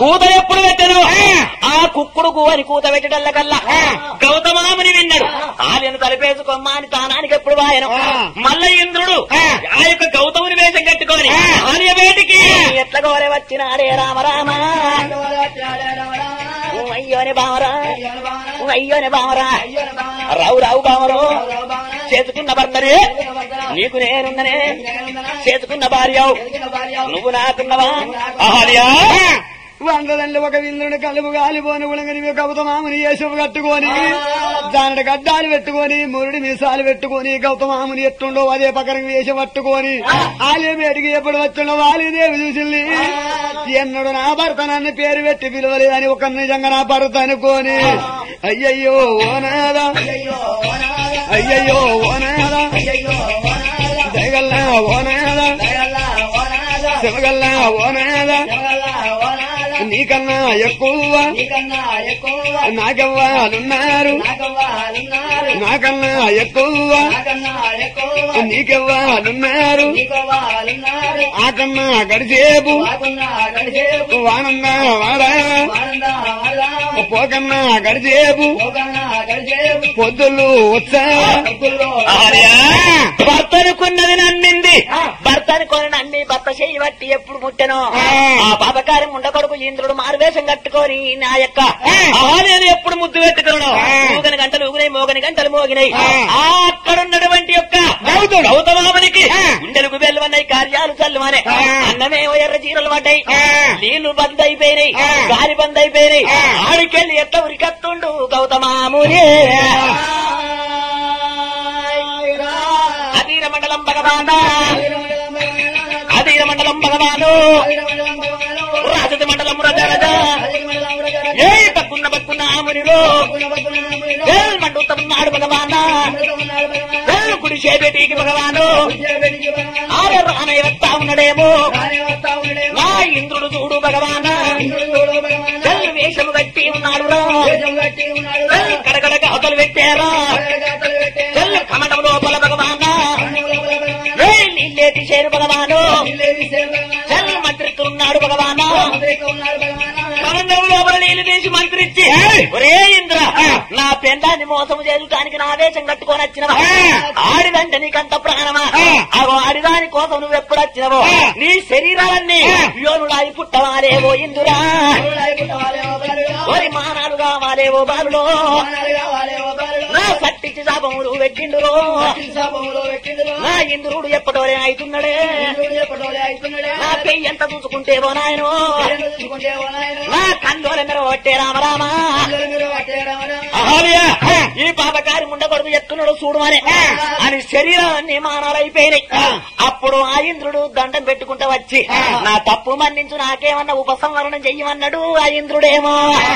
కూత ఎప్పుడు పెట్టను ఆ కుక్కుడు అని కూత పెట్టడల్లకల్లా గౌతమాముని విన్నాడు ఆలయను తలపేసుకోమ్మా అని తానానికి ఎప్పుడు వాయను మల్ల ఇంద్రుడు ఆ యొక్క గౌతముని వేషం కట్టుకొని ఆలయ వేటికి ఎట్ల గోరే వచ్చినాడే రామ రామ అయ్యోని బామరా అయ్యోని బామరా రావు రావు బామరు చేసుకున్న భర్తనే నీకు నేనున్ననే చేసుకున్న భార్య నువ్వు నాకున్నవా ఆహార్యా వందలండి ఒక విందుని కలుపు గాలిపోని ఉలంగని గౌతమాముని యేసువు కట్టుకొని దాని గడ్డాలు పెట్టుకొని మురుడి మీసాలు పెట్టుకొని గౌతమాముని ఎట్టుండో అదే పక్కన వేసి పట్టుకొని ఆలయ బయటికి ఎప్పుడు వచ్చిండో వాలిదేవి చూసింది ఎన్నడు నా భర్త నన్ను పేరు పెట్టి పిలవలేదని ఒక నిజంగా నా భర్త అనుకోని అయ్యయ్యో ఓ నాదా అయ్యయ్యో ఓ నాదా జగల్లా ఓ నాదా శివగల్లా ఓ నాదా నీకన్నా ఎక్కువ నాకెవ్వాలున్నారు నాకన్నా ఎక్కువ నీకెవ్వాలున్నారు ఆకన్నా గడిచేపు వానన్నా వాడా పోకన్నా గడిచేపు పొద్దులు వచ్చా ఆర్యా భర్త అనుకున్నది నమ్మింది భర్త అనుకొని నమ్మి భర్త చేయి బట్టి ఎప్పుడు ముట్టెనో ఆ పాపకారం ఉండకొడుకు ఇంద్రుడు మారువేషం కట్టుకొని నా యొక్క ఆలయాన్ని ఎప్పుడు ముద్దు పెట్టుకున్నాడు మూగని గంటలు ఊగినాయి మోగని గంటలు మోగినాయి ఆ అక్కడున్నటువంటి యొక్క గౌతమామునికి గుండెలకు వెళ్ళమన్నాయి కార్యాలు చల్లుమనే అన్నమేమో ఎర్ర చీరలు పడ్డాయి నీళ్లు బంద్ అయిపోయినాయి గాలి బంద్ అయిపోయినాయి ఆడికెళ్ళి ఎట్ట ఉరికత్తుండు గౌతమాముని అధీర మండలం భగవానా అధీర మండలం భగవాను రాజతి మండలం రజరజ ఏ పక్కున్న పక్కున్న మునిలో ఏల్ మండుతున్నాడు భగవానా ఏల్ గుడి చేపేటికి భగవాను ఆరే రానయ్య వస్తా ఉన్నాడేమో నా ఇంద్రుడు చూడు భగవానా చెల్లు వేషము కట్టి ఉన్నాడు రా చెల్లు కడగడ అవతలు పెట్టారా చెల్లు కమటం లోపల భగవానా ఏ నీళ్ళేటి చేరు భగవాను చెల్లు మంత్రిస్తున్నాడు భగవానా కమండం లోపల నీళ్లు తీసి మంత్రించి ఒరే ఇంద్ర నా పెండాన్ని మోసం చేయడానికి నా ఆదేశం కట్టుకొని వచ్చినవా ఆడిదంటే నీకంత ప్రాణమా అగో ఆడిదాని కోసం నువ్వు ఎప్పుడు వచ్చినవో నీ శరీరాలన్నీ యోనుడాయి పుట్టవాలేవో ఇందురా ఓరి మానాలు కావాలేవో బాలులో నా సట్టించి శాపములు పెట్టిండురో నా ఇంద్రుడు ఎప్పటోరే అవుతున్నాడే నా పెయ్యి ఎంత చూసుకుంటేవో నాయనో నా కందోల మెరవట్టే రామరామా అహల్య, ఈ పాపకారి ఉండకూడదు ఎత్తున్నాడు చూడమని అని శరీరాన్ని మానాలైపోయినాయి అప్పుడు ఆ ఇంద్రుడు దండం పెట్టుకుంటా వచ్చి నా తప్పు మన్నించు నాకేమన్నా ఉపసంహరణం చెయ్యమన్నాడు ఆ ఇంద్రుడేమో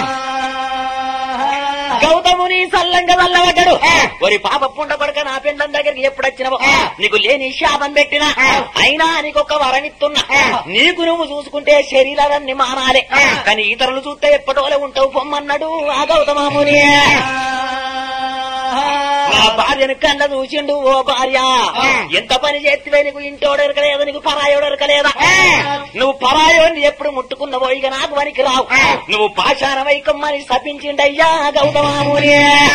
గౌతముని సల్లంగా వల్లవడ్డాడు ఒరి పాప పుండ కొడక నా పిండం దగ్గరికి ఎప్పుడు వచ్చినవో నీకు లేని శాపం పెట్టినా అయినా నీకు ఒక వరమిస్తున్నా నీకు నువ్వు చూసుకుంటే శరీరాలన్నీ మానాలే కానీ ఇతరులు చూస్తే ఎప్పటోలే ఉంటావు పొమ్మన్నాడు ఆ గౌతమాముని నా భార్యను కన్న చూసిండు ఓ భార్య ఎంత పని చేస్తే నీకు ఇంటోడు ఎరకలేదు నీకు పరాయోడు ఎరకలేదా నువ్వు పరాయోని ఎప్పుడు ముట్టుకున్నవో ఇక నాకు వనికి రావు నువ్వు పాషాణ వైకమ్మని శపించిండయ్యా గౌతమాముని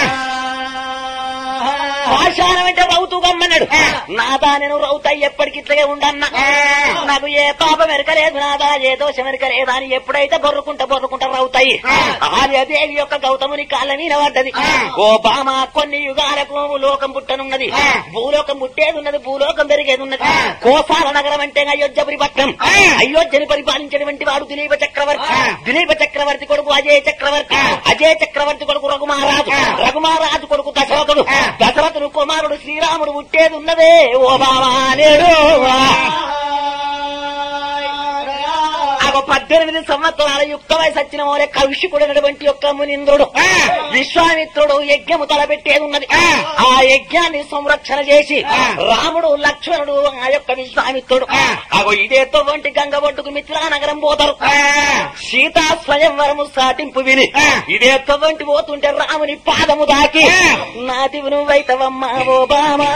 పాషాణం అంటే రౌతు గమ్మన్నాడు నాదా నేను రౌత ఎప్పటికి ఇట్లగే ఉండన్నా నాకు ఏ పాపం ఎరకలేదు నాదా ఏ దోషం ఎరకలేదా అని ఎప్పుడైతే బొర్రుకుంటా బొర్రుకుంటా రౌతాయి ఆర్యదేవి యొక్క గౌతముని కాళ్ళ మీద పడ్డది ఓ బామ కొన్ని యుగాలకు లోకం పుట్టనున్నది భూలోకం పుట్టేది ఉన్నది భూలోకం పెరిగేది ఉన్నది కోసాల నగరం అంటే అయోధ్యపురి పట్నం అయోధ్యని పరిపాలించినటువంటి వాడు దిలీప చక్రవర్తి దిలీప చక్రవర్తి కొడుకు అజయ్ చక్రవర్తి అజయ్ చక్రవర్తి కొడుకు రఘుమారాజు రఘుమారాజు కొడుకు దశరథుడు దశరథుడు కుమారుడు శ్రీరాముడు పుట్టేది ఉన్నదే ఓ బావా నేడు అగో పద్దెనిమిది సంవత్సరాల యుక్త వయసు వచ్చిన వారే కలుషికుడైనటువంటి యొక్క మునింద్రుడు విశ్వామిత్రుడు యజ్ఞము తలపెట్టేది ఉన్నది ఆ యజ్ఞాన్ని సంరక్షణ చేసి రాముడు లక్ష్మణుడు ఆ యొక్క విశ్వామిత్రుడు అగో ఇదేతో వంటి గంగ ఒడ్డుకు మిథిలా నగరం పోతారు సీతా స్వయంవరము సాటింపు విని ఇదేతో వంటి పోతుంటే రాముని పాదము దాకి నాటివి నువ్వైతవమ్మా ఓ బామా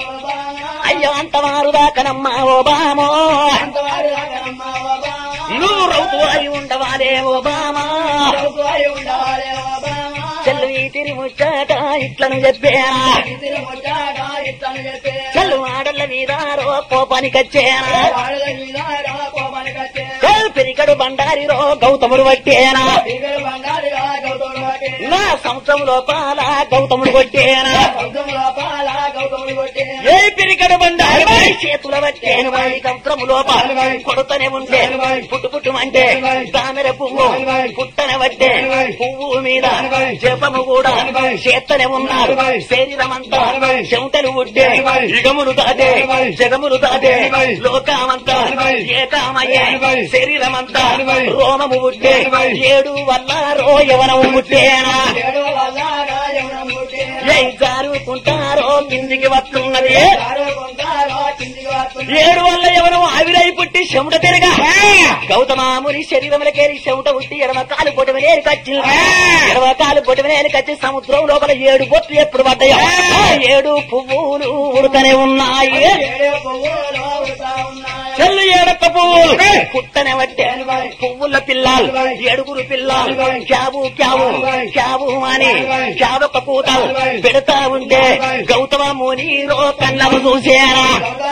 అయ్యో అంతవారు దాకనమ్మా ఓ బామో నువ్వు రౌతు అయి ఉండవాలే ఓబామా చెల్లు ఈ తిరి ముచ్చట ఇట్లను చెప్పేనా చెల్లు ఆడళ్ళ మీద రో కోపానికి వచ్చేనా చెల్ పెరిగడు బండారి రో గౌతముడు పట్టేనా నా సంవత్సరం లోపాల గౌతముడు కొట్టేనా ఏ పెరిగడు బండారి వాడి చేతుల పట్టేను వాడి సంవత్సరం లోపాల కొడుతూనే ఉంటే పుట్టు పుట్టు అంటే తామెర పువ్వు పుట్టనే పట్టే పువ్వు మీద జపము కూడా చేత్తనే ఉన్నారు శరీరం అంతా చెమటలు ఉడ్డే యుగములు దాటే జగములు దాటే లోకమంతా ఏకామయ్యే శరీరం అంతా రోమము ఉడ్డే ఏడు వల్ల రో యవనము ముట్టేనా ఏ జారుకుంటారో కిందికి వస్తున్నది ఏడు వల్ల ఎవరు ఆవిరై పుట్టి చెమట తిరగా గౌతమాముని శరీరములకేరి చెమట ఉట్టి ఎడమ కాలు పొటమనేరు కచ్చి ఎడమ కాలు పొటమనేరు కచ్చి సముద్రం లోపల ఏడు బొట్లు ఎప్పుడు పడ్డాయో ఆ ఏడు పువ్వులు ఉడతనే ఉన్నాయి చెల్లు ఏడక్క పువ్వులు పుట్టనే వట్టే పువ్వుల పిల్లలు ఏడుగురు పిల్లలు క్యాబు క్యాబు క్యాబు అని క్యాబొక్క కూతలు పెడతా ఉంటే గౌతమ ముని రో కళ్ళము చూసేనా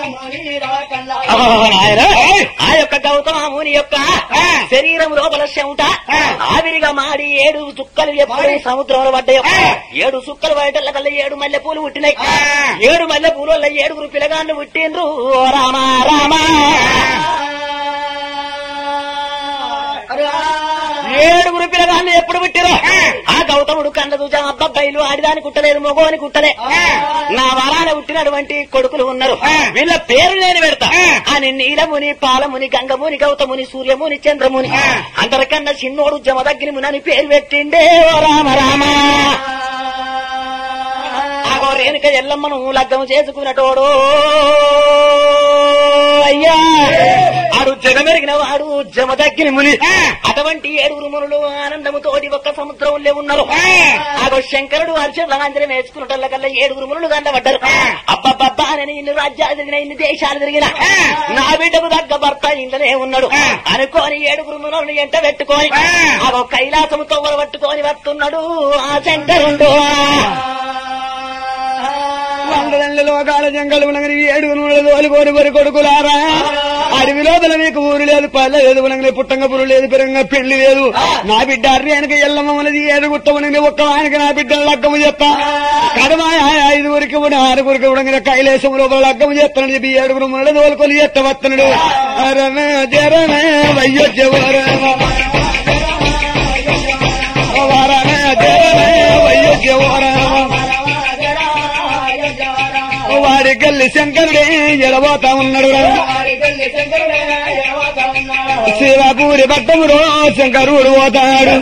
ఆ యొక్క గౌతమ ముని యొక్క శరీరం లోపల చెమట ఆవిరిగా మాడి ఏడు చుక్కలు ఎప్పుడు సముద్రంలో పడ్డాయో ఏడు చుక్కలు పడటల్ల కల్లా ఏడు మల్లె పూలు పుట్టినాయి ఏడు మల్లె పూలు వల్ల ఏడుగురు పిల్లగాళ్ళు పుట్టిండ్రు ఓ రామా రామా ఏడుగురు పిల్లగాళ్ళు ఎప్పుడు పుట్టిరో ఆ గౌతముడు కండ చూసా అబ్బాయిలు ఆడిదాని కుట్టలేదు మగోని కుట్టలే నా వరాన పుట్టినటువంటి కొడుకులు ఉన్నారు వీళ్ళ పేరు నేను పెడతా అని నీలముని పాలముని గంగముని గౌతముని సూర్యముని చంద్రముని అందరికన్నా చిన్నోడు జమదగ్ని మునని పేరు పెట్టిండే ఓ రామ రామ ఆగో రేణుక ఎల్లమ్మను లగ్గం చేసుకున్నటోడు అయ్యా ఆడు జగమెరిగిన వాడు జమదగ్గిని ముని అటువంటి ఏడుగురు మునులు ఆనందముతోటి ఒక్క సముద్రంలో ఉన్నారు ఆగో శంకరుడు హర్షలాంజనం వేసుకున్నట్ల కల్లా ఏడుగురు మునులు గండబడ్డారు అబ్బబ్బబ్బా నేను ఇన్ని రాజ్యాలు తిరిగిన ఇన్ని దేశాలు తిరిగిన నా బిడ్డకు తగ్గ భర్త ఇంట్లోనే ఉన్నాడు అనుకోని ఏడుగురు మునులను ఎంట పెట్టుకొని ఆగో కైలాసముతో పట్టుకొని వస్తున్నాడు ఆ శంకరుడు వందల లోకాల జంగలు ఉనగని ఏడు నూనె తోలుకోని వరి కొడుకులారా అడవి లోపల మీకు ఊరు లేదు పల్లె లేదు ఉనగని పుట్టంగ పురు లేదు పెరంగ పెళ్లి లేదు నా బిడ్డ అర్రేనక ఎల్లమ్మ ఉన్నది ఏడు గుట్ట ఉనగని ఒక్క ఆయనకి నా బిడ్డ లగ్గము చెప్తా కడమ ఐదుగురికి ఉన్న ఆరుగురికి ఉనగిన కైలేశం లోపల లగ్గము చేస్తానని చెప్పి ఏడుగురు మునలు తోలుకొని ఎత్త వస్తున్నాడు అరణ జరణ వయ్యొచ్చ వరణ జరణ వయ్యొచ్చ వాడి గల్లి శంకరుడే ఎడబోతా ఉన్నాడు శివపూరి పట్టముడు శంకరుడు పోతాడు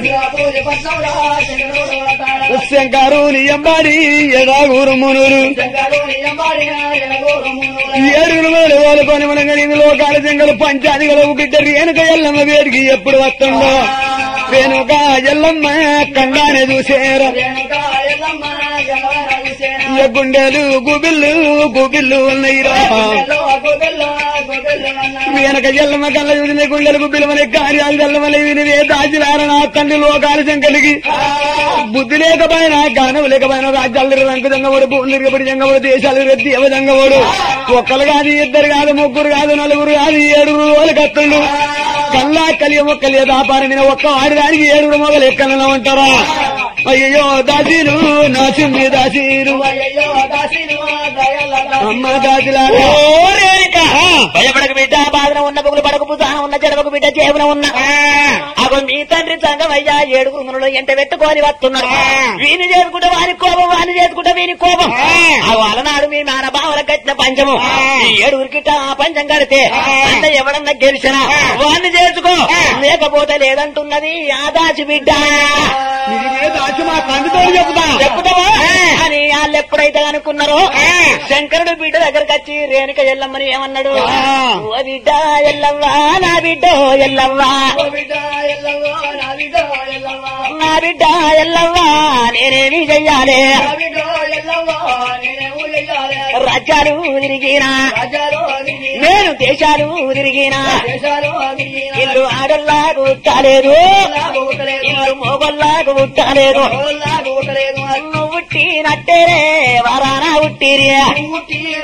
శంకరుని ఎంబాడి ఎడాగూరు మునురు ఏడుగురు మూడు వాళ్ళకొని మనగని లోకాల జంగలు పంచాదిగల బిడ్డ రేణుక ఎల్లమ్మ వేడికి ఎప్పుడు వస్తుందో రేణుక ఎల్లమ్మ కండానే చూసేరా ఇక గుండెలు గుబిల్లు గుబిల్లు ఉన్నాయిరా వెనక ఎల్లమ్మ కళ్ళ చూసిన గుండెలు గుబ్బిలు మన కార్యాలు తెల్లమల వినివే దాచిలారన తండ్రి లోకాల శంకలికి బుద్ధి లేకపోయినా గానం లేకపోయినా రాజ్యాలు రంగు జంగవాడు భూములు తిరగబడి జంగవాడు దేశాలు రెద్ది ఎవ జంగవాడు ఒక్కరు కాదు ఇద్దరు కాదు ముగ్గురు కాదు నలుగురు కాదు ఏడుగురు వాళ్ళు కత్తుండు కల్లా కలియ మొక్కలు వ్యాపారం మీద ఒక్క ఆడడానికి ఏడుగురు మొగలు ఎక్కడైనా ఉంటారా అయ్యో దాసీలు నా చుమ్మి దాసీలు అమ్మ దాసిలారా భయపడక బిడ్డ బాధన ఉన్న బొగులు పడక బుధాన ఉన్న జడవకు బిడ్డ చేవున ఉన్న అగో మీ తండ్రి సంగమయ్యా ఏడుగురు మునులు ఎంట పెట్టుకొని వస్తున్నాడు వీని చేసుకుంటే వాని కోపం వాని చేసుకుంటే వీని కోపం ఆ అలనాడు మీ నాన్న బావల కట్టిన పంచము ఈ ఏడుగురికి ఆ పంచం కడితే అంటే ఎవడన్నా గెలిచినా వాడిని చేసుకో లేకపోతే లేదంటున్నది ఆ దాచి బిడ్డ ఇది దాచి మా తండ్రితో చెప్తా చెప్పుతావా అని వాళ్ళు ఎప్పుడైతే అనుకున్నారో శంకరుడు బిడ్డ దగ్గరకు వచ్చి రేణుక ఎల్లమ్మని ఏమన్నాడు ఆ. ఓ బిడ్డ ఎల్లవ్వా నా బిడ్డ ఎల్లవ్వా నా బిడ్డ ఎల్లవ్వా నేనేమి చెయ్యాలి రాజ్యాలు తిరిగినా నేను నేను దేశాలు తిరిగినా ఇల్లు ఆడల్లాగా ఉట్టాలేదు ఇల్లు మొగల్లాగా ఉట్టాలేదు నువ్వు పుట్టినట్టేరే వరాన ఉట్టిరియా నువ్వు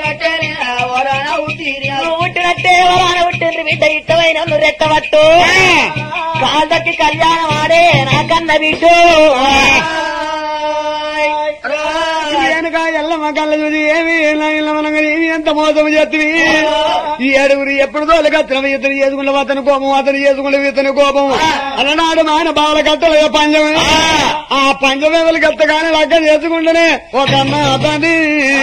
పుట్టినట్టే వరాన ఉట్టింది బిడ్డ ఇట్టమైన నువ్వు రెట్టబట్టు కాళ్ళకి కళ్యాణం ఆడే నాకన్న బిడ్డు వెనక ఎల్లమ్మ కళ్ళ చూసి ఏమి ఇల్లమనంగా ఏమి ఎంత మోసం చేస్తుంది ఈ ఏడుగురు ఎప్పుడు తోలకత్తిన ఇతను చేసుకున్న అతని కోపం అతను చేసుకున్న ఇతని కోపం అలనాడు మాయన బావల కత్తలు పంచం ఆ పంచమేవలు కత్త కానీ లగ్గ చేసుకుంటేనే ఒక అన్న అతని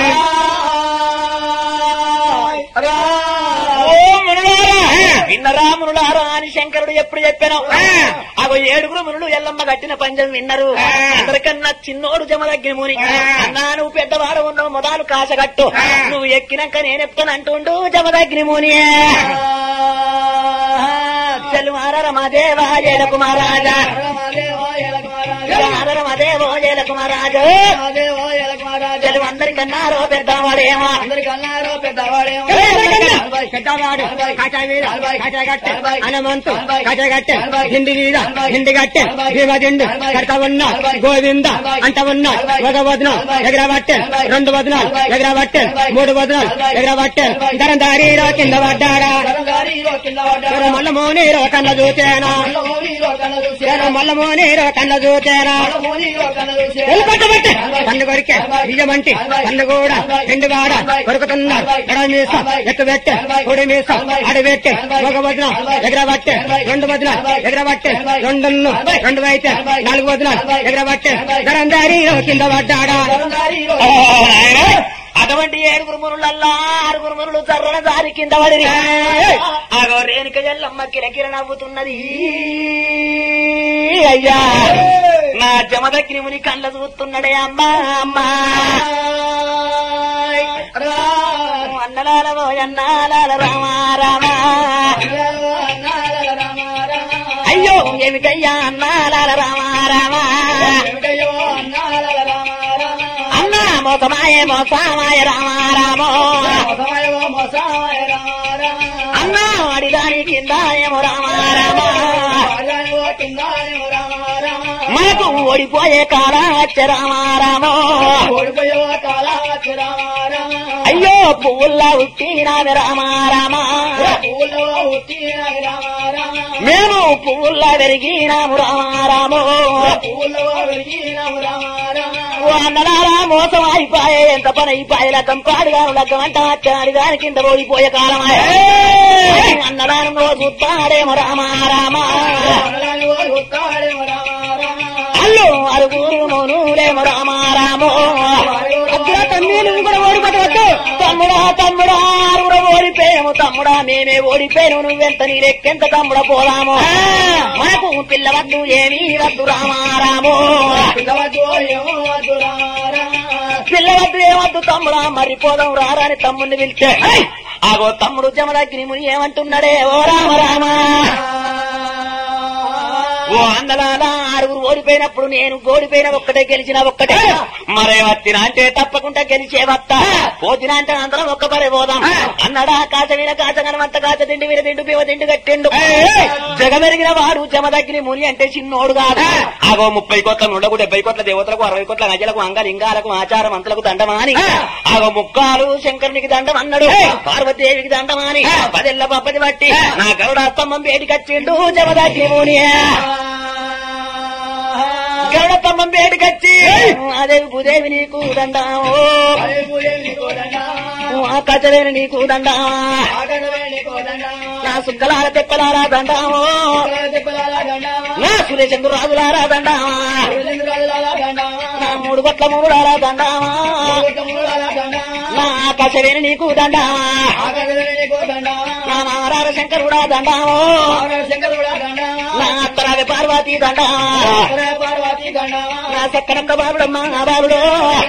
ఓ మునులారా విన్నరా మునులారా అని శంకరుడు ఎప్పుడు చెప్పాను అగో ఏడుగురు మునులు ఎల్లమ్మ కట్టిన పంజం విన్నరు అందరికన్నా చిన్నోడు జమదగ్ని ముని అన్నా నువ్వు పెద్దవాడు ఉన్నావు మొదలు కాసగట్టు నువ్వు ఎక్కినాక నేను ఎప్పుతాను అంటుండు జమదగ్ని ముని చెల్లు మారర మాదేవా జయల కుమారాజా మారర మాదేవో జయల కుమారాజు చెల్లు అందరికన్నారో పెద్దవాడేమో పెద్దవాడు కాచావీర కాచాగట్టె హనుమంతు కాచాగట్టె హిండి మీద హిండి గట్టె భీమదిండు కడత ఉన్న గోవింద అంట ఉన్న ఒక వదనం ఎగరబట్టె రెండు వదనాలు ఎగరబట్టె మూడు వదనాలు ఎగరబట్టె ధరం దారిలో కింద పడ్డాడా మల్ల మోనీరో కన్న చూతేనా మల్ల మోనీరో కన్న చూతేనా పట్టబట్టే కన్ను కొరికే బియ్యమంటి కన్ను కూడా రెండు వాడ కొరుకుతున్నారు ఎడ మీస ఎత్తు పెట్టే కుడి మీస అడి పెట్టే ఒక వదిన ఎగరబట్టే రెండు వదిన ఎగరబట్టే రెండు రెండు అయితే నాలుగు వదిన ఎగరబట్టే గరందారిలో కింద పడ్డాడా ఓ నాయనా, అటువంటి ఏడుగురు మునులల్లా ఆరుగురు మునులు చర్రన దారి కింద పడి అగో రేణుక ఎల్లమ్మ కిరకిర నవ్వుతున్నది అయ్యా నా జమదగ్ని ముని కళ్ళ చూస్తున్నాడే అమ్మా అమ్మా అన్నలాలవో అన్నాలాల రామా రామా అయ్యో ఏమిటయ్యా అన్నాలాల రామా రామా అన్నా మోసమాయే మోసమాయ రామా రామో అన్నా అడిదాని కింద ఏమో రామా రామా మనకు ఓడిపోయే కాల వచ్చే రామా రామో అయ్యో పువ్వుల్లా ఉట్టినామి రామా రామా మేము పువ్వుల్లా పెరిగినాము రామా రామో ఓ అన్నలారా మోసం అయిపోయే ఎంత పని అయిపోయే లగ్గం పాడుగా లగ్గం అంట వచ్చాడు దాని కింద ఓడిపోయే కాలమాయ అన్నలాను నో చూస్తాడేమో రామా రామా అల్లు అరుగురు మోనులేమో రామా రామో అగ్ర తమ్మి నువ్వు కూడా ఓడిపడవద్దు తమ్ముడా తమ్ముడా ఆరుగురు ఓడిపోయాము తమ్ముడా మేమే ఓడిపోయాను నువ్వెంత నీరెక్కెంత తమ్ముడ పోదాము మనకు పిల్లవద్దు ఏమీ వద్దు రామా రామో పిల్లవద్దు ఏమద్దు తమ్ముడా మరి పోదాం రారా అని తమ్ముడిని పిలిచే ఆగో తమ్ముడు జమదగ్ని ముని ఏమంటున్నాడే ఓ రామ రామా ఓ అందలాలా ఆరుగురు ఓడిపోయినప్పుడు నేను ఓడిపోయిన ఒక్కటే గెలిచిన ఒక్కటే మరే వత్తిన అంటే తప్పకుండా గెలిచే వత్త పోతిన అంటే అందరం ఒక్క పరే పోదాం అన్నడా కాచ విన కాచ కనమంత కాచ తిండి విన తిండు పివ తిండు కట్టిండు జగమెరిగిన వాడు జమదగ్ని ముని అంటే చిన్నోడు కాదు ఆగో ముప్పై కోట్ల నుండకు డెబ్బై కోట్ల దేవతలకు అరవై కోట్ల నజలకు అంగలింగాలకు ఆచారం అంతలకు దండమాని ఆగో ముక్కాలు శంకరునికి దండం అన్నాడు పార్వతీదేవికి దండమాని పదెల్ల పప్పది బట్టి నా గరుడ స్తంభం బేటికి వచ్చిండు జమదగ్ని ముని గరుడ స్తంభం బేటికి వచ్చి అదే భూదేవి నీకు దండాము ఆ కచవేని నీకు దండామా నా సుక్కలార తెప్పలారా దండాము నా సురేశంకు రాజులారా దండామా నా మూడు కొట్ల మూడారా దండామా నా కచవేని నీకు దండామా నా మారార శంకరుడా దండాము నా అత్తరావి పార్వతి దండామా నా సక్కనంక బాలుడమ్మా నా బాలుడు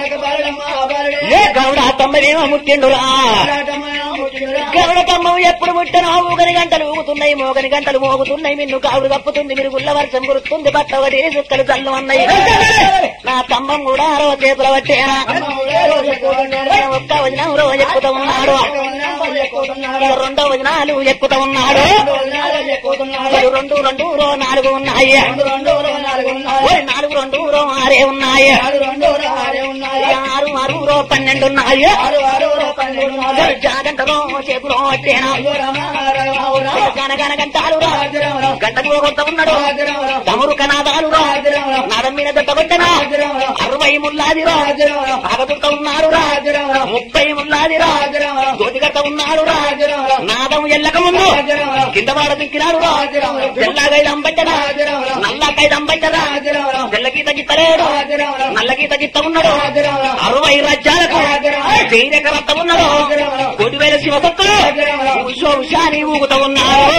ఏ గౌడ తొమ్మిదేమో ముట్టిండురా గరుడ కమ్మం ఎప్పుడు ముట్టనో ఊగని గంటలు ఊగుతున్నాయి మోగని గంటలు మోగుతున్నాయి మిన్ను కావుడు కప్పుతుంది మీరు గుల్ల వర్షం కురుస్తుంది బట్ట ఒకటి సుక్కలు చల్లు అన్నాయి నా స్తంభం కూడా ఆరో చేతుల పట్టేనా ఒక్క వదిన రోజు ఎక్కుతూ ఉన్నాడు ఇక రెండో వదినాలు ఎక్కుతా ఉన్నాడు ఇక రెండు రెండు రో నాలుగు ఉన్నాయి ఓయ్ నాలుగు రెండు రో ఆరే ఉన్నాయి ఇక ఆరు ఆరు రో పన్నెండు ఉన్నాయి ఓయ్ జాగంటలో చేతులో వచ్చేనా గనగన గంటాలు రా గంటకు కొడతా ఉన్నాడు తమరు కనాదాలు రా నడం మీద దెబ్బకొట్టనా అరవై ముల్లాది రా ఆగదుర్త ఉన్నారు రా ముప్పై ముల్లాది రా గోతిగట్ట ఉన్నారు రా నాదం ఎల్లక ముందు కింద వాడ దిక్కినాడు రా తెల్లగైదం పెట్టడా నల్లకైదం పెట్టడా తెల్లకి తగ్గితలేడు నల్లకి తగ్గిత ఉన్నాడు అరవై రాజ్యాలకు చైరక రక్త ఉన్నాడు కోటి వేల శివభక్తులు ఉషో ఉషాని ఊగుతా ఉన్నారు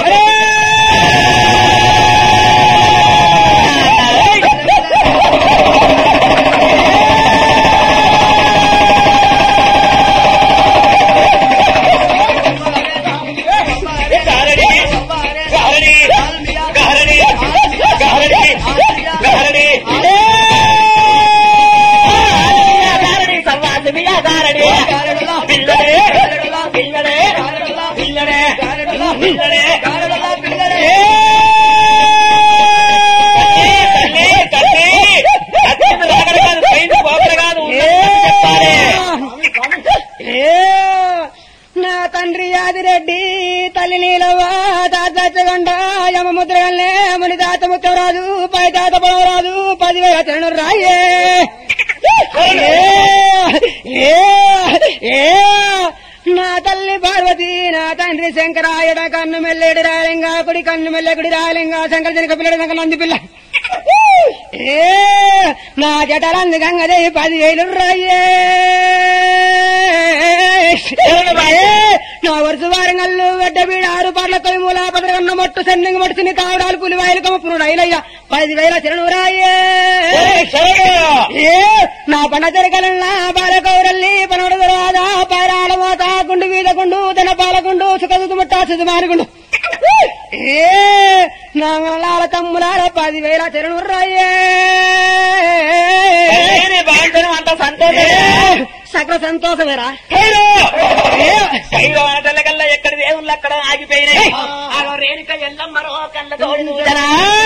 గారడి గారడి గారడి గారడి గారడి గారడి సవ్వాసి బియ్య గారడి పిల్లడే పిల్లడే పిల్లడే పిల్లడే ఏ! తల్లి, తల్లి, తల్లి రాగడ కాదు, పైన పోకడ కాదు, ఉన్నది చెప్పాలి. ఏ నా తండ్రి యాదిరెడ్డి తల్లి నీలవ్వ తాతగొండ యమముద్రగల్లే ముని తాత ముత్తవరాజు పై తాత పొడవరాజు పదివేల తిరణు రాయే ఏ, ఏ, ఏ, నా తల్లి పార్వతి నా తండ్రి శంకరాయుడ కన్ను మెల్లెడి రాయలింగా కుడి కన్ను మెల్లెకుడి రాయలింగా శంకర జనక పిల్లడి శంకర నంది పిల్ల ఏ నా జటలంది గంగదేవి పదివేలు రాయే ఏ, నా వరుస వారంగల్లు వెడ్డ బీడ ఆరు పాటల కొలి మూల పదరగన్న మొట్టు సెన్నింగ మొట్టు సిన్ని కావడాలు పులి వాయిలు కమపునుడు అయిలయ్య పదివేల శరణు రాయే ఏ నా పండ జరగలన్నా బాలకౌరల్లి పనోడు రాదా పారాల మోత గుండు వీద గుండు తన పాలగుండు సుఖదు ముట్ట సుధమారుగుండు ఏ నా లాల తమ్ములాల పదివేల శరణు రాయే తల్లిని బాంధనం అంత సంతోషం సకల సంతోషమేరా కైలో అనటల్లకల్లా ఎక్కడ దేవుళ్ళు అక్కడ ఆగిపోయినాయి ఆగో రేణుక ఎల్లమ్మరో కళ్ళతో చూడరా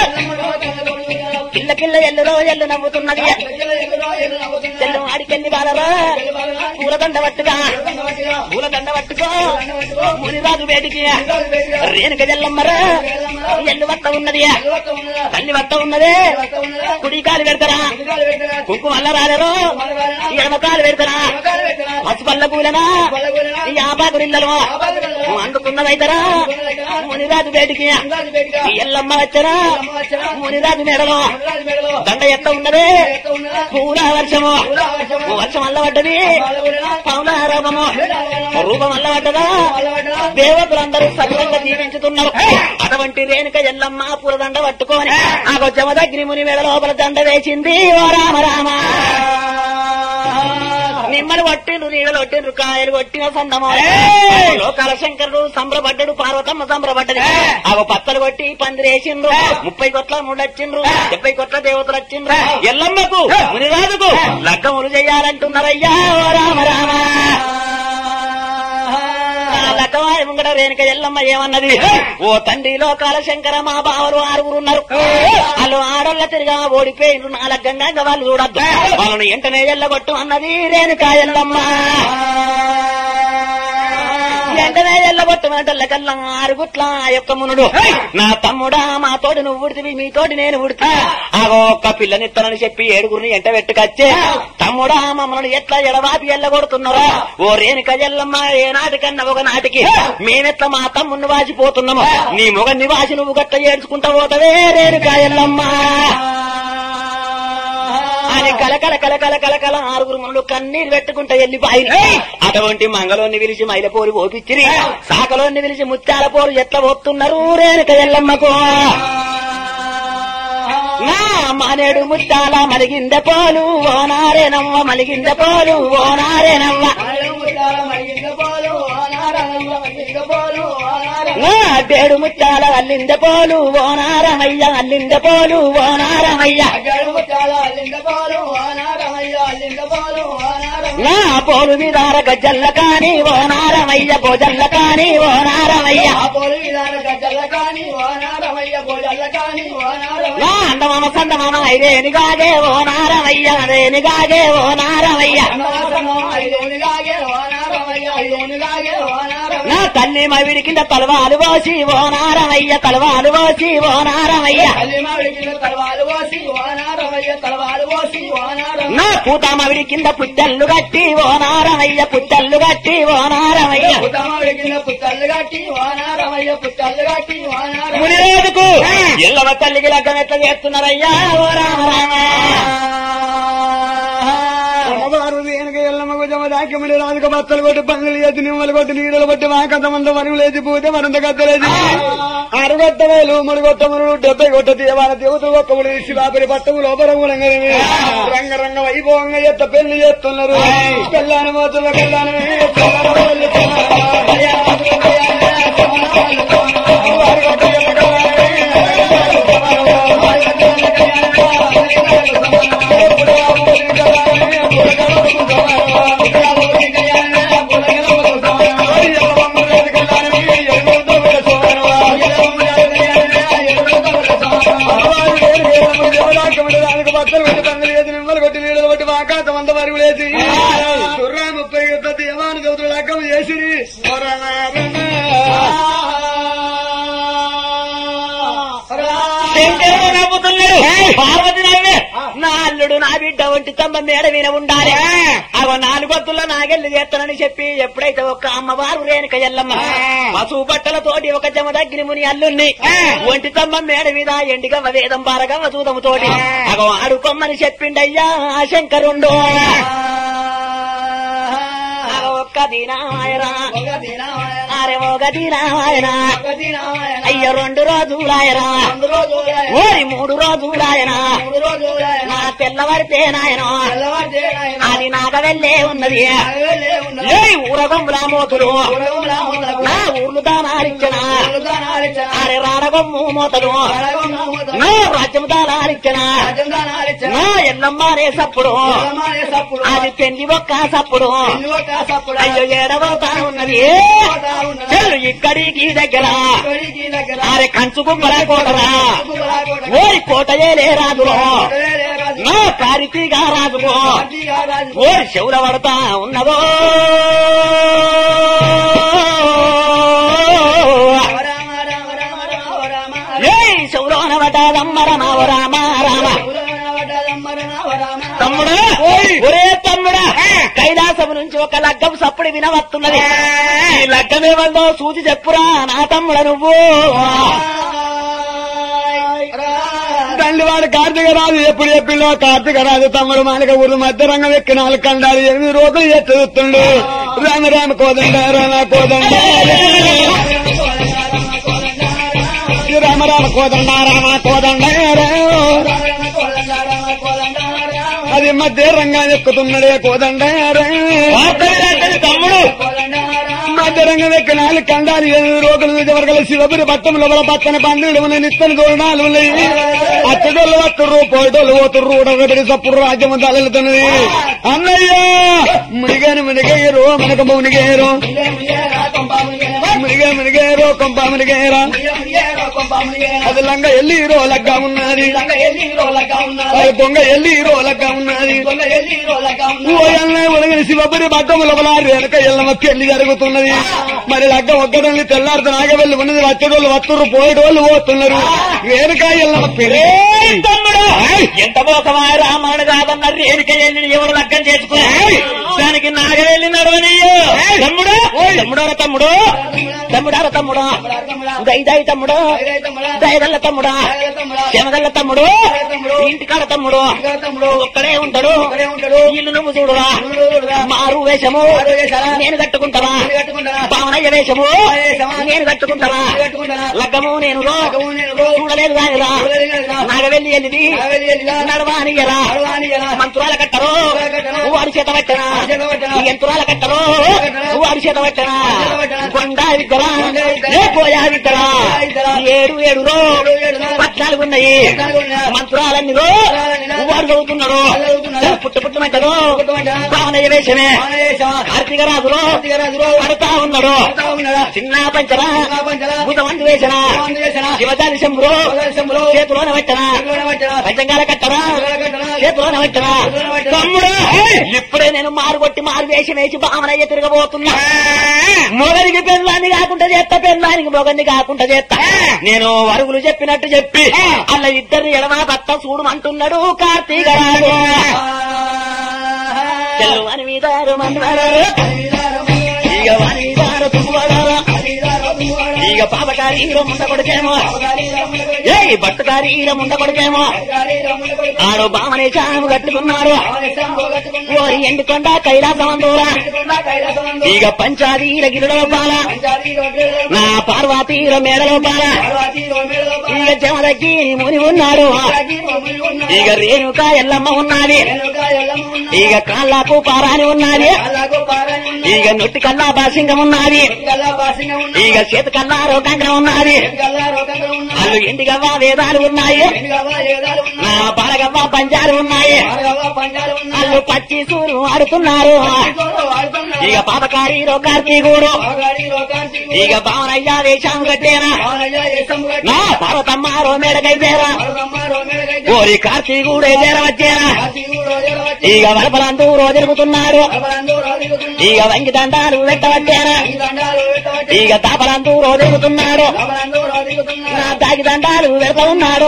కిల్ల కిల్ల ఎల్లురో ఎల్లు నవ్వుతున్నది చెల్లు ఆడికెళ్ళి బాలరా పూలదండ పట్టుగా పూలదండ పట్టుకో మునిరాజు వేడికి రేణుక ఎల్లమ్మరా ఎల్లు వట్ట ఉన్నది తల్లి వట్ట ఉన్నది కుడి కాలు పెడతారా కుంకుమ అల్ల రాలేరో ఎడమ కాలు పెడతారా పసుపల్ల పూలనా ఈ ఆపాకురిల్లలు అందుకున్నదైతరా మునిరాజు వేడికి ఈ ఎల్లమ్మ వచ్చరా మునిరాజు మెడలో దండ ఎట్ట ఉన్నది పూల వర్షము వర్షం అల్లబడ్డది పౌల రూపము రూపం అల్లబడ్డదా దేవతలందరూ సకలంగా జీవించుతున్నారు అటువంటి రేణుక ఎల్లమ్మ పూలదండ పట్టుకొని ఆ జమదగ్ని ముని మెడ లోపల దండ వేసింది ఓ రామ రామ నిమ్మలు కొట్టిండ్రు నీడలు కొట్టిండ్రు కాయలు కొట్టిన సందమో లోకాల శంకరుడు సంబరపడ్డాడు పార్వతమ్మ సంబరపడ్డది అవ పత్తలు కొట్టి పందిరేసిండ్రు ముప్పై కొట్ల ముళ్ళొచ్చిండ్రు డెబ్బై కొట్ల దేవతలు వచ్చిండ్రు ఎల్లమ్మకు మునిరాజుకు లగ్గములు చేయాలంటున్నారయ్యా ఓ రామ రామ ఆ లగ్గవారి ముంగడ రేణుక ఎల్లమ్మ ఏమన్నది ఓ తండ్రి లోకాల శంకర మా బావలు ఆరుగురు ఉన్నారు వాళ్ళు ఆడోళ్ళ తిరిగా ఓడిపోయిండ్రు నా లగ్గంగా వాళ్ళు చూడద్దు వాళ్ళని వెంటనే ఎల్లగొట్టు అన్నది రేణుక ఎల్లమ్మ వెంటనే ఎల్లగొట్టు కల్లా ఆరుగుట్ల ఆ యొక్క మునుడు నా తమ్ముడా మా తోటి నువ్వు ఉడితివి మీ తోటి నేను ఉడితే ఆగో ఒక్క పిల్లనిత్తనని చెప్పి ఏడుగురిని ఎంట పెట్టుకొచ్చే తమ్ముడా మమ్మల్ని ఎట్లా ఎడవాపి ఎల్లగొడుతున్నారో ఓ రేణుక ఎల్లమ్మ ఏ నాటికన్నా ఒక నాటికి మేమెట్లా మా తమ్ముడిని వాసిపోతున్నాము నీ మొగన్ని వాసి నువ్వు గట్ట ఏడ్చుకుంటా పోతవే రేణుక ఎల్లమ్మ అని కలకల కలకల కలకల ఆరుగురు మనలు కన్నీరు పెట్టుకుంటా వెళ్ళిపోయి అటువంటి మంగళోని పిలిచి మైలపోరు ఓపిచ్చిరి సాకలోని పిలిచి ముత్యాల పోరు ఎట్లా పోతున్నారు రేణుక ఎల్లమ్మకు నా మానేడు ముత్యాల మలిగింద పోలు ఓనారే నవ్వ మలిగింద పోలు ఓనారే నవ్వ నా డేడు ముత్యాల అల్లింద పోలు ఓనారమయ్య అల్లింద పోలు ఓనారమయ్య నా పోలు విదార గజ్జల్ల కాని ఓ నారమయ్య భోజల్ల కాని ఓ నారమయ్య నా అండమామ సండమామ ఐదేనిగాగే ఓ నారమయ్య అదేనిగాగే ఓ నారమయ్య నా తల్లి మవిడి కింద తలవాలు పోసి ఓ నారమయ్య తలవాలు పోసి ఓ నారమయ్య నా పూత మవిడి కింద పుట్టెల్లు గట్టి ఓ నారమయ్య పుట్టెల్లు గట్టి ఓ నారమయ్య ముని రోజుకు ఎల్లవ తల్లికి లగ్గం ఎట్లా చేస్తున్నారయ్యా ఓ రామ రామ అమ్మవారు దేనిక ఎల్లమ్మకు జమ దాకిమడి రాజుక బత్తలు కొట్టి పందులు చేసి నిమ్మలు కొట్టి నీడలు కొట్టి వాకంతమంత వరువు లేచి పోతే మరింత గద్దలేసి అరగొట్ట వేలు ముడిగొట్ట మునుడు డెబ్బై కొట్ట దేవాల దేవతలు ఒక్క ముడి శివాపురి పట్టము లోపల రంగ రంగ వైభవంగా ఎత్త పెళ్లి చేస్తున్నారు కళ్యాణ మోతుల కళ్యాణమే బట్టలు కొట్టి పందులు చేసి నిమ్మలు కొట్టి నీడలు కొట్టి వాకాతం అంత వరకు లేచి సుర్రా ముప్పై యుద్ధ దేవాను దేవతలు లగ్గం చేసి శంకరుడు నవ్వుతున్నాడు పార్వతి నవ్వే నా అల్లుడు నా బిడ్డ ఒంటి తమ్మ మేడ విన ఉండాలి అవ నాలుగొత్తుల్లో నాగెల్లి చేస్తానని చెప్పి ఎప్పుడైతే ఒక అమ్మవారు రేణుక ఎల్లమ్మ పసుపు బట్టలతోటి ఒక జమదగ్ని ముని అల్లుణ్ణి ఒంటి తమ్మ మేడ మీద ఎండిగవ్వ వేదం పారగవ్వ చూదము తోటి అగో ఆడుకోమ్మని చెప్పిండయ్యా ఆ శంకరుండు అగో ఒక్క దినాయరా అరే ఒక దినాయనా అయ్య రెండు రోజులాయరా ఓరి మూడు రోజులాయనా నా తెల్లవారితే నాయన అది నాగ వెళ్ళే ఉన్నది ఏ ఊరగొమ్ముల మోతులు నా ఊర్లు దానాలిచ్చన అరే రాడగొమ్ము మోతలు నా రాజ్యం దానాలిచ్చన నా ఎల్లమ్మారే సప్పుడు అది పెళ్లి ఒక్క సప్పుడు అయ్యో ఏడవతా ఉన్నది చెల్లు ఇక్కడికి దగ్గర అరే కంచు గుమ్మల కోటరా ఓరి కోటయేలే రాజులో నా కారితిగా రాజులో ఓరి చెవుల పడతా ఉన్నదో ఏ చెవులోన పడ్డాదమ్మ రమ రామ రామ తమ్ముడా ఒరే తమ్ముడా కైలాసం నుంచి ఒక లగ్గం సప్పుడు వినవస్తున్నది ఈ లగ్గమేమందో సూచి చెప్పురా నా తమ్ముడ నువ్వు తండ్రి వాడు కార్తీక రాజు ఎప్పుడు చెప్పిండో కార్తీక రాజు తమ్ముడు మాలిక ఊరు మధ్య రంగం ఎక్కి నాలుగు కండాలు ఎనిమిది రోజులు ఎత్తుతుండు రామ రామ కోదండ రామ కోదండ రామ రామ కోదండ రామ కోదండ అది మధ్య రంగం ఎక్కుతున్నాడే కోదండ తమ్ముడు మధ్య రంగం ఎక్కి నాలుగు కండాలు ఎనిమిది రోజులు విజయవర్గల శివపురి పట్టం లోపల పచ్చని పండుగలు ఉన్నాయి నిత్తని దోరణాలు ఉన్నాయి అచ్చడోళ్ళు వస్తుర్రు పోటోళ్ళు పోతుర్రు ఉడగబడి సప్పుడు రాజ్యం తలెలుతున్నది అన్నయ్య మునిగాను మునిగేరు మనకు మునిగేరు మునిగే మునిగేరు కొంప మునిగేరా అది లంగ ఎల్లి రోలగ్గా ఉన్నది అది దొంగ ఎల్లి రోలగ్గా ఉన్నది ఓయల్నే ఉలగని శివపురి పట్టం లోపల రేణుక ఎల్లమ్మ పెళ్లి జరుగుతున్నది మరి లగ్గ ఒక్కడోళ్ళు తెల్లారితో నాగ వెళ్ళి ఉన్నది వచ్చేటోళ్ళు వస్తుర్రు పోయేటోళ్ళు పోతున్నారు రేణుక ఎల్లమ్మ పెళ్లి ఏయ్ తమ్ముడు ఎంత మోసమా రామాయణ కాదన్నారు రేణుక వెళ్ళి ఎవరు లగ్గం చేసుకుని దానికి నాగవెళ్ళి నడవనియో తమ్ముడు తమ్ముడారా తమ్ముడు తమ్ముడారా తమ్ముడు దైదాయి తమ్ముడు దయగల్ల తమ్ముడా శనగల్ల తమ్ముడు ఇంటికాడ తమ్ముడు ఒక్కడే ఉంటాడు ఇల్లు నువ్వు చూడురా మారు వేషము నేను కట్టుకుంటావా భావనయ్య వేషము నేను కట్టుకుంటావా లగ్గము నేను రో చూడలేదు కానిరా నాగవెల్లి వెళ్ళిది నడవానియరా మంత్రాల కట్టరు వారి చేత పట్టనా యంత్రాల కట్టరు వారి చేత పట్టనా కొండా విద్దరా ఏ పోయా విద్దరా ఏడు ఏడు రో పద్నాలుగు ఉన్నాయి మంత్రాలన్నీ రో వాడు చదువుతున్నాడు పుట్టు పుట్టమంటారు భావనయ్య వేషమే కార్తీక రాజులో పడుతా ఉన్నాడు చిన్న పంచరా భూతమంది వేసిన శివజాలి శంభులో చేతిలోనే పెట్టనా పంచంగాల కట్టరా చేతిలోనే పెట్టనా తమ్ముడు ఇప్పుడే నేను మారు కొట్టి మారు వేషం వేసి భావనయ్య తిరగబోతున్నా మొగనికి పెళ్ళాన్ని కాకుండా చేస్తా పెళ్ళానికి మొగన్ని కాకుండా చేస్తా నేను వరుగులు చెప్పినట్టు చెప్పి అల్ల ఇద్దరు ఎడమ భర్త చూడమంటున్నాడు కార్తీక రాజు చెల్లువని మీదారు మన్నాడు ఇక వాని మీదారు తువ్వడారా ఇక పాపకారి ఈర ముండ కొడుకేమో ఏ బట్టుకారి ఈర ముండ కొడుకేమో ఆడు బామనే చాము కట్టుకున్నారు ఓరి ఎండుకొండ కైలాసమందూరా ఇక పంచాదీర గిరిలో పాల నా పార్వతీర మేడలో పాల ఇక చెమదకి ముని ఉన్నాడు ఇక రేణుక ఎల్లమ్మ ఉన్నది ఇక కాళ్ళకు పారాని ఉన్నది ఇక నొట్టి కల్లా బాసింగం ఉన్నది ఇక చేతి కల్లా రోగంగా ఉన్నది వాళ్ళు ఇంటికవ్వ వేదాలు ఉన్నాయి నా బాలగవ్వ పంచాలు ఉన్నాయి వాళ్ళు పచ్చి సూరు ఆడుతున్నారు ఇక పాపకారి కార్తీకుడు ఇక భావనయ్య వేషం కట్టేనా నా పార్వతమ్మ రో మేడకైతేరా ఓరి కార్తీకుడే చేరవచ్చేనా ఇక వలపలందూ రోజు జరుగుతున్నాడు ఇక వంగి దండాలు పెట్టవచ్చేనా ఇక దాపలందూ రోజు జరుగుతున్నాడు నా దాగి దండాలు పెడతా ఉన్నాడు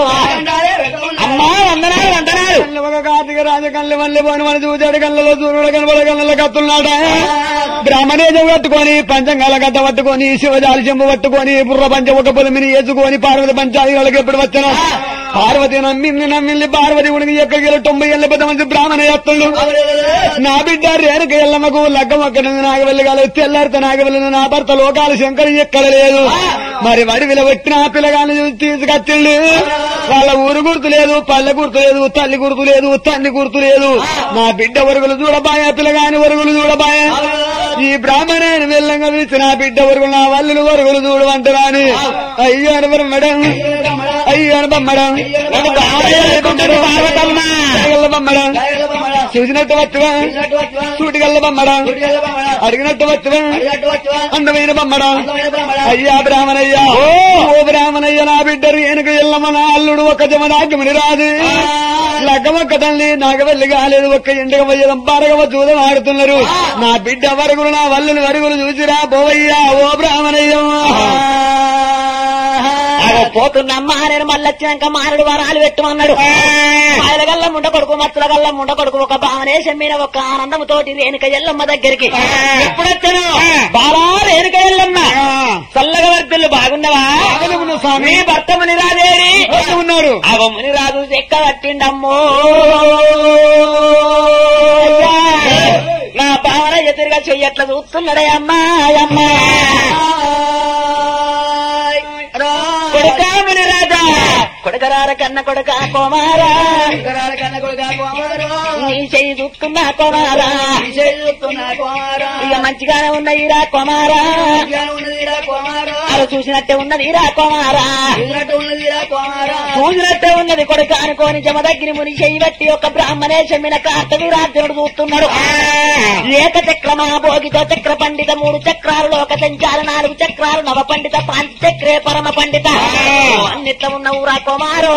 అమ్మా వందనాలు వందనాలు కళ్ళు ఒక కార్తీక రాజు కళ్ళు మళ్ళీ పోని మన చూచాడు కళ్ళలో సూర్యుడు కనబడ కళ్ళలో కత్తున్నాడ బ్రాహ్మణేజం పట్టుకొని పంచంగాల గద్ద పట్టుకొని శివజాలి చెంబు పట్టుకొని బుర్ర పంచ ఒక పొలిమిని వేసుకొని పార్వతి పంచాది వాళ్ళకి ఎప్పుడు వచ్చాను పార్వతి నమ్మింది నమ్మింది పార్వతి ఉనికి ఎక్కడికి తొంభై ఏళ్ళ పెద్ద మంది బ్రాహ్మణ ఎత్తులు నా బిడ్డ రేణుక ఎల్లమ్మకు లగ్గం ఒక్కడిని నాగవెల్లి కాలేదు తెల్లారితో నాగవెల్లిన నా భర్త లోకాలు శంకరు ఎక్కడ లేదు మరి వడి విలబెట్టిన ఆ పిల్లగాన్ని చూసి తీసుకొచ్చిండు వాళ్ళ ఊరు గుర్తు లేదు పల్లె గుర్తు లేదు తల్లి గుర్తు లేదు తండ్రి గుర్తు లేదు నా బిడ్డ వరుగులు చూడబాయ పిల్లగాని వరుగులు చూడబాయ ఈ బ్రాహ్మణాన్ని వెళ్ళంగా పిలిచి నా బిడ్డ వరుగులు నా వల్లులు వరుగులు చూడమంటారాని అయ్యో అనవరం మేడం అయ్యో అనబమ్మడం నన్ను భావనయ్య అనుకుంటాడు పార్వతమ్మ బమ్మడం చూసినట్టు వచ్చువా సూటిగల్ల బమ్మడం అడిగినట్టు వచ్చువా అందమైన బమ్మడం అయ్యా బ్రాహ్మణయ్యా ఓ బ్రాహ్మణయ్య నా బిడ్డరు వెనుక ఎల్లమ్మ నా అల్లుడు ఒక జమనాగమని రాదు లగ్గమొక్క తల్లి నాగవల్లి కాలేదు ఒక్క ఇంటికి పోయేదం పారగవ చూదం ఆడుతున్నారు నా బిడ్డ వరుగులు నా వల్లులు వరుగులు చూసిరా పోవయ్యా ఓ బ్రాహ్మణయ్య అగో పోతున్నమ్మా నేను మళ్ళీ వచ్చినాక మారడు వరాలు పెట్టమన్నాడు ఆయన గల్ల ముండ కొడుకు మత్తుల గల్ల ముండ కొడుకు ఒక భావనేశం మీద ఒక ఆనందముతోటి రేణుక ఎల్లమ్మ దగ్గరికి ఎప్పుడొచ్చాను బాలా రేణుక ఎల్లమ్మ చల్లగా వర్తులు బాగున్నవా బాగానే ఉన్నా స్వామి. మీ భర్త మునిరాదేవి ఉన్నాడు అవ మునిరాజు చెక్క పట్టిండమ్మో నా భావన ఎదురుగా చెయ్యట్ల చూస్తున్నాడే అమ్మా అమ్మా కొడుక మునిరాజా కొడుకరార కన్న కొడుక కోమారా నీ చెయ్యి చూస్తున్నా కోమారా ఇక మంచిగానే ఉన్నదిరా కోమారా అది చూసినట్టే ఉన్నదిరా కోమారా చూసినట్టే ఉన్నది కొడుక అనుకోని జమదగ్ని ముని చెయ్యి బట్టి ఒక బ్రాహ్మణేశం మీద కార్తవి రాజ్యుడు చూస్తున్నాడు ఏక చక్రమా భోగితో చక్ర పండిత మూడు చక్రాలు లోక సంచార నాలుగు చక్రాలు నవ పండిత పాంచ చక్రే పరమ పండిత అన్నిట్లో ఉన్న ఊరా కుమారు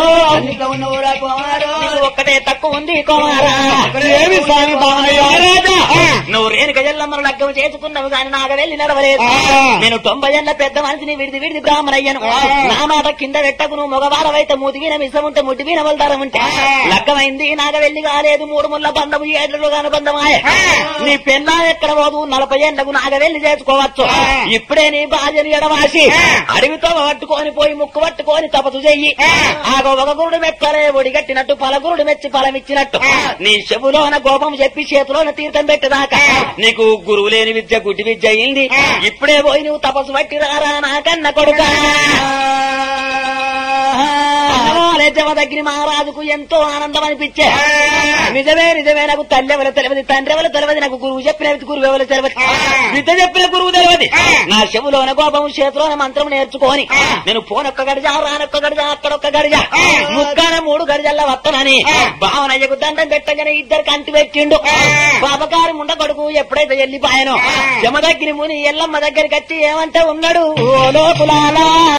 నీకు ఒక్కటే తక్కువ ఉంది కుమారా ఏమి స్వామి బావనయ్య? రాజా, నువ్వు రేణుక ఎల్లమ్మను లగ్గం చేసుకున్నావు కానీ నాకు వెళ్ళి నడవలేదు ఆ. నేను తొంభై ఏళ్ళ పెద్ద మనిషిని విడిది విడిది బ్రాహ్మణయ్యను ఆ. నా మాట కింద పెట్టకు నువ్వు మగవారవైతే ముదిగిన మిసం ఉంటే ముడ్డి మీద వల్దారం ఉంటే ఆ. లగ్గమైంది నాగ వెళ్ళి కాలేదు మూడు ముళ్ళ బంధము ఏళ్ళు అనుబంధమాయ ఆ. నీ పెన్నా ఎక్కడ పోదు నలభై ఏళ్లకు నాగ వెళ్ళి చేసుకోవచ్చు ఆ. ఇప్పుడే నీ భార్యను ఎడవాసి ఆ. అడవితో పట్టుకొని పోయి ముక్కు పట్టుకొని తపసు చెయ్యి ఆ. ఆగో ఒక గురుడు మెప్పలే ఒడిగట్టినట్టు పలగురుడు మెచ్చి ఫలమిచ్చినట్టు ఆ. నీ చెవులోన కోపం చెప్పి చేతిలోన తీర్థం పెట్టదాకా ఆ. నీకు గురువు లేని విద్య గుడ్డి విద్య అయింది ఆ. ఇప్పుడే పోయి నువ్వు తపస్సు పట్టి రారా నా కన్న కొడుక అన్నమోలే జమదగ్ని మహారాజుకు ఎంతో ఆనందం అనిపించే నిజమే నిజమే నాకు తల్లి ఎవరు తెలియదు తండ్రి ఎవరు తెలియదు నాకు గురువు చెప్పిన గురువు ఎవరు తెలియదు విద్య చెప్పిన గురువు తెలియదు నా చెవులోన కోపం చేతిలోన మంత్రం నేర్చుకొని నేను పోనొక్క గడిజ రానొక్క గడిజ అక్కడొక్క గడిజ ముక్కాన మూడు గడిజల్ల వత్తనని భావనయ్యకు దండం పెట్టగానే ఇద్దరు కంటి పెట్టిండు పాపకారి ముండ కొడుకు ఎప్పుడైతే వెళ్ళిపోయానో జమదగ్ని ముని ఎల్లమ్మ దగ్గరికి వచ్చి ఏమంటే ఉన్నాడు ఓ లోకులాలా